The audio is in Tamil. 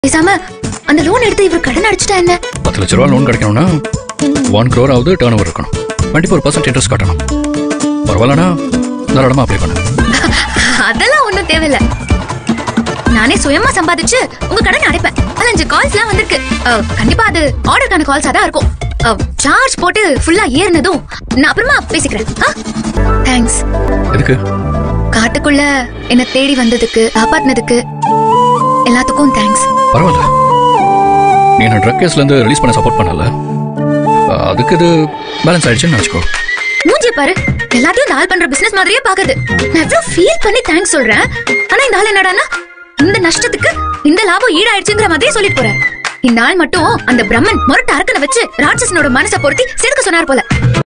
பேசாம அந்த லோன் எடுத்து இவர் கடன் அடிச்சுட்டா என்ன பத்து லட்ச ரூபா லோன் கிடைக்கணும்னா ஒன் க்ரோர் ஆகுது டேர்ன் ஓவர் இருக்கணும் டுவெண்ட்டி ஃபோர் பர்சன்ட் இன்ட்ரெஸ்ட் கட்டணும் பரவாயில்லனா தாராளமாக அப்ளை பண்ணு அதெல்லாம் ஒண்ணும் தேவையில்ல நானே சுயமா சம்பாதிச்சு உங்க கடன் அடைப்பேன் பதினஞ்சு கால்ஸ் எல்லாம் வந்திருக்கு அஹ், கண்டிப்பா அது ஆர்டருக்கான கால்ஸா தான் இருக்கும் சார்ஜ் போட்டு ஃபுல்லா ஏறினதும் நான் அப்புறமா பேசிக்கிறேன் தேங்க்ஸ் எதுக்கு காட்டுக்குள்ள என்ன தேடி வந்ததுக்கு காப்பாத்தினதுக்கு எல்லாத்துக்கும் தேங்க்ஸ் பரவாயில்ல நீ நான் ட்ரக் கேஸ்லேருந்து ரிலீஸ் பண்ண சப்போர்ட் பண்ணல அதுக்கு இது பேலன்ஸ் ஆயிடுச்சுன்னு வச்சுக்கோ மூஞ்சிய பாரு எல்லாத்தையும் இந்த ஆள் பண்ற பிசினஸ் மாதிரியே பாக்குது நான் எவ்வளவு ஃபீல் பண்ணி தேங்க்ஸ் சொல்றேன் ஆனா இந்த ஆள் என்னடான்னா இந்த நஷ்டத்துக்கு இந்த லாபம் ஈடாயிடுச்சுங்கிற மாதிரியே சொல்லிட்டு போறேன் இந்த ஆள் மட்டும் அந்த பிரம்மன் முரட்டு அரக்கனை வச்சு ராட்சசனோட மனசை பொருத்தி செதுக்க சொன்னார் போல